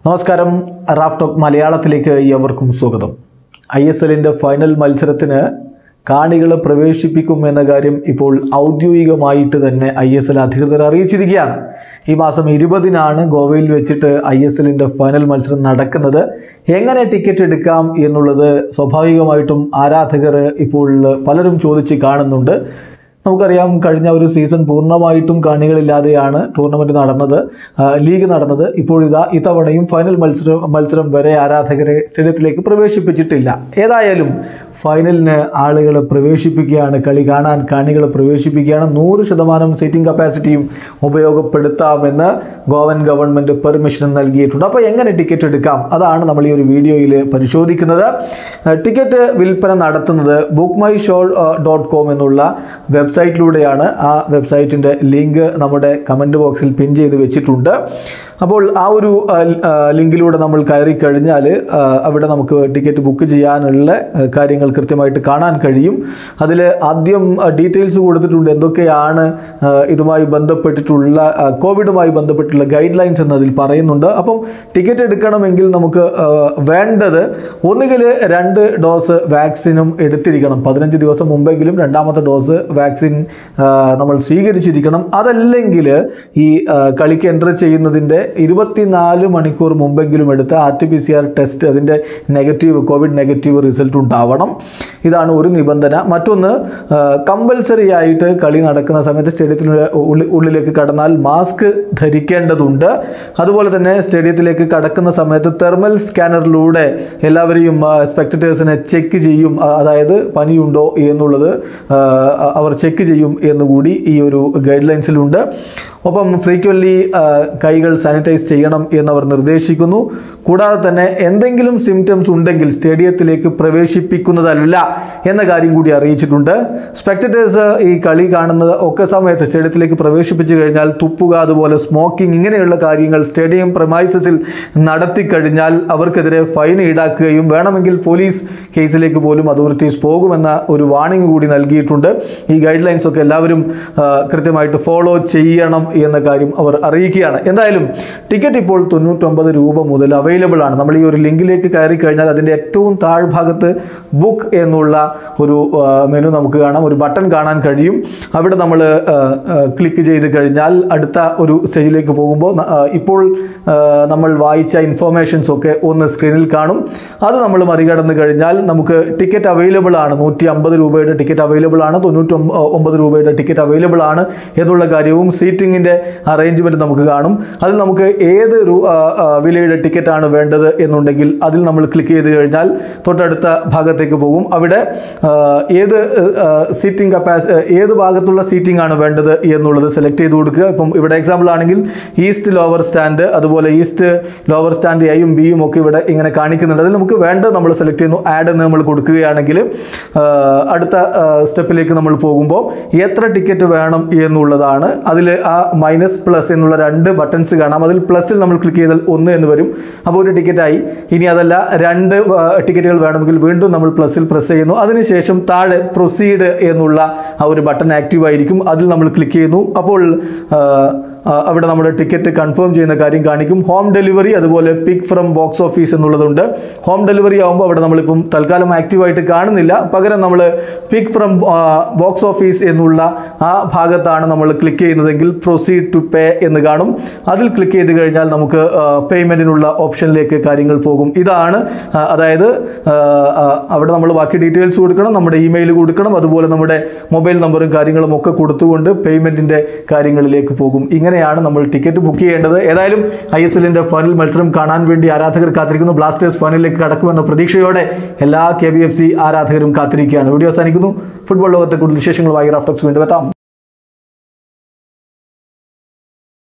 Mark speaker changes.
Speaker 1: നമസ്കാരം Raf talk മലയാളത്തിലേക്ക് ഏവർക്കും സ്വാഗതം ഐ എസ് എല്ലിൻ്റെ ഫൈനൽ മത്സരത്തിന് കാണികളെ പ്രവേശിപ്പിക്കും എന്ന കാര്യം ഇപ്പോൾ ഔദ്യോഗികമായിട്ട് തന്നെ ഐ എസ് എൽ അധികൃതർ അറിയിച്ചിരിക്കുകയാണ് ഈ മാസം ഇരുപതിനാണ് ഗോവയിൽ വെച്ചിട്ട് ഐ എസ് എല്ലിൻ്റെ ഫൈനൽ മത്സരം നടക്കുന്നത് എങ്ങനെ ടിക്കറ്റ് എടുക്കാം എന്നുള്ളത് സ്വാഭാവികമായിട്ടും ആരാധകർ ഇപ്പോൾ പലരും ചോദിച്ച് കാണുന്നുണ്ട് നമുക്കറിയാം കഴിഞ്ഞ ഒരു സീസൺ പൂർണ്ണമായിട്ടും കാണികളില്ലാതെയാണ് ടൂർണമെൻറ്റ് നടന്നത് ആ, ലീഗ് നടന്നത് ഇപ്പോഴിതാ ഇത്തവണയും ഫൈനൽ മത്സരം മത്സരം വരെ ആരാധകരെ സ്റ്റേഡിയത്തിലേക്ക് പ്രവേശിപ്പിച്ചിട്ടില്ല ഏതായാലും ഫൈനലിന് ആളുകളെ പ്രവേശിപ്പിക്കുകയാണ് കളി കാണാൻ കാണികളെ പ്രവേശിപ്പിക്കുകയാണ് നൂറ് ശതമാനം സീറ്റിംഗ് കപ്പാസിറ്റിയും ഉപയോഗപ്പെടുത്താമെന്ന് ഗോവൻ ഗവൺമെൻറ് പെർമിഷൻ നൽകിയിട്ടുണ്ട് അപ്പോൾ എങ്ങനെ ടിക്കറ്റ് എടുക്കാം അതാണ് നമ്മൾ ഈ ഒരു വീഡിയോയിൽ പരിശോധിക്കുന്നത് ആ, ടിക്കറ്റ് വിൽപ്പന നടത്തുന്നത് book my show dot com എന്നുള്ള വെബ്സൈറ്റിലൂടെയാണ് ആ വെബ്സൈറ്റിൻ്റെ ലിങ്ക് നമ്മുടെ കമൻറ്റ് ബോക്സിൽ പിൻ ചെയ്ത് വെച്ചിട്ടുണ്ട് അപ്പോൾ ആ ഒരു ആ, ആ, ലിങ്കിലൂടെ നമ്മൾ കയറി കഴിഞ്ഞാൽ ആ, അവിടെ നമുക്ക് ടിക്കറ്റ് ബുക്ക് ചെയ്യാനുള്ള ആ, കാര്യങ്ങൾ കൃത്യമായിട്ട് കാണാൻ കഴിയും അതിൽ ആദ്യം ഡീറ്റെയിൽസ് കൊടുത്തിട്ടുണ്ട് എന്തൊക്കെയാണ് ആ, ഇതുമായി ബന്ധപ്പെട്ടിട്ടുള്ള ആ, കോവിഡുമായി ബന്ധപ്പെട്ടുള്ള ഗൈഡ് ലൈൻസ് എന്നതിൽ പറയുന്നുണ്ട് അപ്പം ടിക്കറ്റ് എടുക്കണമെങ്കിൽ നമുക്ക് ആ, വേണ്ടത് ഒന്നുകിൽ രണ്ട് ഡോസ് വാക്സിനും എടുത്തിരിക്കണം പതിനഞ്ച് ദിവസം മുമ്പെങ്കിലും രണ്ടാമത്തെ ഡോസ് വാക്സിൻ ആ, നമ്മൾ സ്വീകരിച്ചിരിക്കണം അതല്ലെങ്കിൽ ഈ ആ, കളിക്ക് എൻ്റർ ചെയ്യുന്നതിൻ്റെ ഇരുപത്തിനാല് മണിക്കൂർ മുമ്പെങ്കിലും എടുത്ത R T P C R test അതിൻ്റെ നെഗറ്റീവ് കോവിഡ് നെഗറ്റീവ് റിസൾട്ട് ഉണ്ടാവണം ഇതാണ് ഒരു നിബന്ധന മറ്റൊന്ന് കമ്പൽസറി ആയിട്ട് കളി നടക്കുന്ന സമയത്ത് സ്റ്റേഡിയത്തിൻ്റെ ഉള്ളിൽ ഉള്ളിലേക്ക് കടന്നാൽ മാസ്ക് ധരിക്കേണ്ടതുണ്ട് അതുപോലെ തന്നെ സ്റ്റേഡിയത്തിലേക്ക് കടക്കുന്ന സമയത്ത് തെർമൽ സ്കാനറിലൂടെ എല്ലാവരെയും സ്പെക്ടേഴ്സിനെ ചെക്ക് ചെയ്യും ആ, അതായത് പനിയുണ്ടോ എന്നുള്ളത് ആ, അവർ ചെക്ക് ചെയ്യും എന്നുകൂടി ഈ ഒരു ഗൈഡ് ലൈൻസിലുണ്ട് ഒപ്പം ഫ്രീക്വൻലി കൈകൾ സാനിറ്റൈസ് ചെയ്യണം എന്നവർ നിർദ്ദേശിക്കുന്നു കൂടാതെ തന്നെ എന്തെങ്കിലും സിംറ്റംസ് ഉണ്ടെങ്കിൽ സ്റ്റേഡിയത്തിലേക്ക് പ്രവേശിപ്പിക്കുന്നതല്ല എന്ന കാര്യം കൂടി അറിയിച്ചിട്ടുണ്ട് സ്പെക്ടേഴ്സ് ഈ കളി കാണുന്നത് ഒക്കെ സമയത്ത് സ്റ്റേഡിയത്തിലേക്ക് പ്രവേശിപ്പിച്ചു കഴിഞ്ഞാൽ തുപ്പുക അതുപോലെ സ്മോക്കിംഗ് ഇങ്ങനെയുള്ള കാര്യങ്ങൾ സ്റ്റേഡിയം പ്രമൈസസിൽ നടത്തി കഴിഞ്ഞാൽ അവർക്കെതിരെ ഫൈൻ ഈടാക്കുകയും വേണമെങ്കിൽ പോലീസ് കേസിലേക്ക് പോലും അതോറിറ്റീസ് പോകുമെന്ന ഒരു വാണിംഗ് കൂടി നൽകിയിട്ടുണ്ട് ഈ ഗൈഡ് ലൈൻസ് ഒക്കെ എല്ലാവരും ആ, കൃത്യമായിട്ട് ഫോളോ ചെയ്യണം എന്ന കാര്യം അവർ അറിയിക്കുകയാണ് എന്തായാലും ടിക്കറ്റ് ഇപ്പോൾ തൊണ്ണൂറ്റൊമ്പത് രൂപ മുതൽ അവൈലബിൾ ആണ് നമ്മൾ ഈ ഒരു ലിങ്കിലേക്ക് കയറി കഴിഞ്ഞാൽ അതിൻ്റെ ഏറ്റവും താഴ്ഭാഗത്ത് ബുക്ക് എന്നുള്ള ഒരു മെനു നമുക്ക് കാണാം ഒരു ബട്ടൺ കാണാൻ കഴിയും അവിടെ നമ്മൾ ക്ലിക്ക് ചെയ്ത് കഴിഞ്ഞാൽ അടുത്ത ഒരു സ്റ്റേജിലേക്ക് പോകുമ്പോൾ ന- ആ, ഇപ്പോൾ ആ, നമ്മൾ വായിച്ച ഇൻഫോർമേഷൻസ് ഒക്കെ ഒന്ന് സ്ക്രീനിൽ കാണും അത് നമ്മൾ മറികടന്ന് കഴിഞ്ഞാൽ നമുക്ക് ടിക്കറ്റ് അവൈലബിൾ ആണ് നൂറ്റി അമ്പത് രൂപയുടെ ടിക്കറ്റ് അവൈലബിൾ ആണ് തൊണ്ണൂറ്റി ഒമ്പത് രൂപയുടെ ടിക്കറ്റ് അവൈലബിൾ ആണ് എന്നുള്ള കാര്യവും സീറ്റിങ്ങിൻ്റെ അറേഞ്ച്മെൻറ്റ് നമുക്ക് കാണും അതിൽ നമുക്ക് ഏത് രൂ- ആ, ആ, വിലയുടെ ടിക്കറ്റാണ് വേണ്ടത് എന്നുണ്ടെങ്കിൽ അതിൽ നമ്മൾ ക്ലിക്ക് ചെയ്ത് കഴിഞ്ഞാൽ തൊട്ടടുത്ത ഭാഗത്തേക്ക് പോകും അവിടെ ആ, ഏത് സീറ്റിംഗ് കപ്പാസി ഏത് ഭാഗത്തുള്ള സീറ്റിംഗ് ആണ് വേണ്ടത് എന്നുള്ളത് സെലക്ട് ചെയ്ത് കൊടുക്കുക ഇപ്പം ഇവിടെ എക്സാമ്പിൾ ആണെങ്കിൽ ഈസ്റ്റ് ലോവർ സ്റ്റാൻഡ് അതുപോലെ ഈസ്റ്റ് ലോവർ സ്റ്റാൻഡ് എയും ബിയും ഒക്കെ ഇവിടെ ഇങ്ങനെ കാണിക്കുന്നുണ്ട് അതിൽ നമുക്ക് വേണ്ടത് നമ്മൾ സെലക്ട് ചെയ്യുന്നു ആഡ് എന്ന് നമ്മൾ കൊടുക്കുകയാണെങ്കിൽ ആ, അടുത്ത സ്റ്റെപ്പിലേക്ക് നമ്മൾ പോകുമ്പോൾ എത്ര ടിക്കറ്റ് വേണം എന്നുള്ളതാണ് അതിൽ ആ മൈനസ് പ്ലസ് എന്നുള്ള രണ്ട് ബട്ടൺസ് കാണാം അതിൽ പ്ലസിൽ നമ്മൾ ക്ലിക്ക് ചെയ്താൽ ഒന്ന് എന്ന് വരും അപ്പോൾ ഒരു ടിക്കറ്റായി ഇനി അതല്ല രണ്ട് ആ, ടിക്കറ്റുകൾ വേണമെങ്കിൽ വീണ്ടും നമ്മൾ പ്ലസിൽ പ്രസ് ചെയ്യുന്നു അതിനുശേഷം താഴെ പ്രൊസീഡ് എന്നുള്ള ആ ഒരു ബട്ടൺ ആക്റ്റീവ് ആയിരിക്കും അതിൽ നമ്മൾ ക്ലിക്ക് ചെയ്യുന്നു അപ്പോൾ ആ, ആ, അവിടെ നമ്മുടെ ടിക്കറ്റ് കൺഫേം ചെയ്യുന്ന കാര്യം കാണിക്കും ഹോം ഡെലിവറി അതുപോലെ പിക്ക് ഫ്രം ബോക്സ് ഓഫീസ് എന്നുള്ളതുണ്ട് ഹോം ഡെലിവറി ആകുമ്പോൾ അവിടെ നമ്മളിപ്പം തൽക്കാലം ആക്റ്റീവായിട്ട് കാണുന്നില്ല പകരം നമ്മൾ പിക്ക് ഫ്രം ബോക്സ് ഓഫീസ് എന്നുള്ള ആ ഭാഗത്താണ് നമ്മൾ ക്ലിക്ക് ചെയ്യുന്നതെങ്കിൽ പ്രൊസീഡ് ടു പേ എന്ന് കാണും അതിൽ ക്ലിക്ക് ചെയ്ത് കഴിഞ്ഞാൽ നമുക്ക് പേയ്മെൻറ്റിനുള്ള ഓപ്ഷനിലേക്ക് കാര്യങ്ങൾ പോകും ഇതാണ് ആ, അതായത് ആ, ആ, അവിടെ നമ്മൾ ബാക്കി ഡീറ്റെയിൽസ് കൊടുക്കണം നമ്മുടെ ഇമെയിൽ കൊടുക്കണം അതുപോലെ നമ്മുടെ മൊബൈൽ നമ്പറും കാര്യങ്ങളും ഒക്കെ കൊടുത്തുകൊണ്ട് പേയ്മെൻറ്റിൻ്റെ കാര്യങ്ങളിലേക്ക് പോകും ഇങ്ങനെയാണ് നമ്മൾ ടിക്കറ്റ് ബുക്ക് ചെയ്യേണ്ടത് ഏതായാലും ഐ എസ് എല്ലിൻ്റെ ഫൈനൽ മത്സരം കാണാൻ വേണ്ടി ആരാധകർ കാത്തിരിക്കുന്നു ബ്ലാസ്റ്റേഴ്സ് ഫൈനലിലേക്ക് കടക്കുമെന്ന പ്രതീക്ഷയോടെ എല്ലാ കെ ബി എഫ് സി ആരാധകരും കാത്തിരിക്കുകയാണ് വീഡിയോ അവസാനിക്കുന്നു ഫുട്ബോൾ ലോകത്തെ കൂടുതൽ വിശേഷങ്ങളുമായി റാഫ്റ്റോക്സ് വീണ്ടും എത്താം